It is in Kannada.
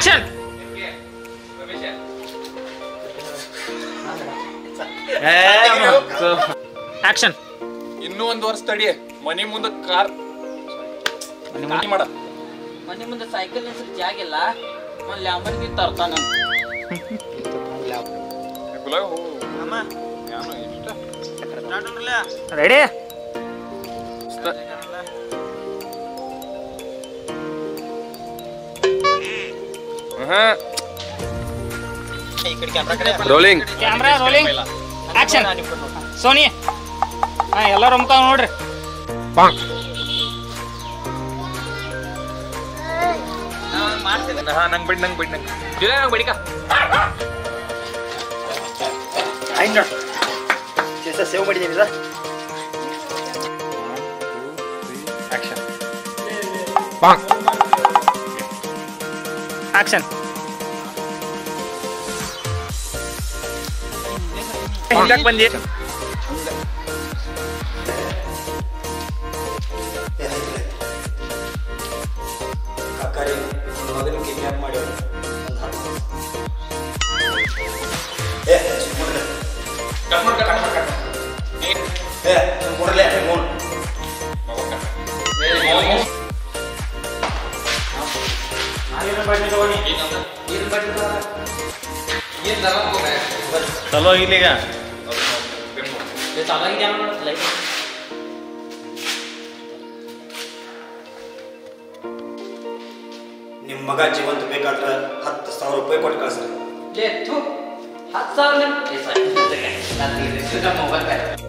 ಆಕ್ಷನ್ ಆಕ್ಷನ್ ಇನ್ನೂ ಒಂದು ವರ್ಷ ತಡಿ ಮನಿ ಮುಂದೆ ಕಾರ್ ಮನಿ ಮಾಡ ಮನೆ ಮುಂದೆ ಸೈಕಲ್ ನಿಲ್ಸಕ್ ಜಾಗ ಇಲ್ಲ ಒಂದು ಲ್ಯಾಂಬರ್ಗಿ ತರ್ತಾನ ಗುಲಾಬಿ ಹೂ ಏನೋ ಇಷ್ಟ ready rolling camera rolling action Soni ಹಾ ಎಲ್ಲರೂ ಮುಖ ನೋಡ್ರಿ ಹಾ ನಂಗೆ ಬಿಡ್ ನಂಗೆ ಬಿಡ್ ನಂಗೆ ಜುಲೈ ನಂಗೆ ಬಿಡಿಕ ಸೇವ್ ಮಾಡಿದ್ದೀನಿ ಸರ್ ಆಕ್ಷನ್ ಆಕ್ಷನ್ ಹಿಂದಕ್ಕೆ ಬಂದಿ ಕಾಕಾರಿ ಮಗನ ಕಿಡ್ನಾಪ್ ಮಾಡಿ ಏ ಸುಮ್ಮನೆ ಕಟ್ ಮಾಡ್ ಕಟ್ ಮಾಡ್ ಕಟ್ ಏ ಕೊಡಲೇ ಫೋನ್ ಚಲೋ ಇಲ್ಲಿಗ ನಿಮ್ಮ ಮಗ ಜೀವಂತ ಬೇಕಾದ್ರೆ ಹತ್ತು ಸಾವಿರ ರೂಪಾಯಿ ಕೊಟ್ಟು ಕಳಿಸ್ರಿ ಲೇ ಥು ಹತ್ತು ಸಾವಿರ ಮೊಬೈಲ್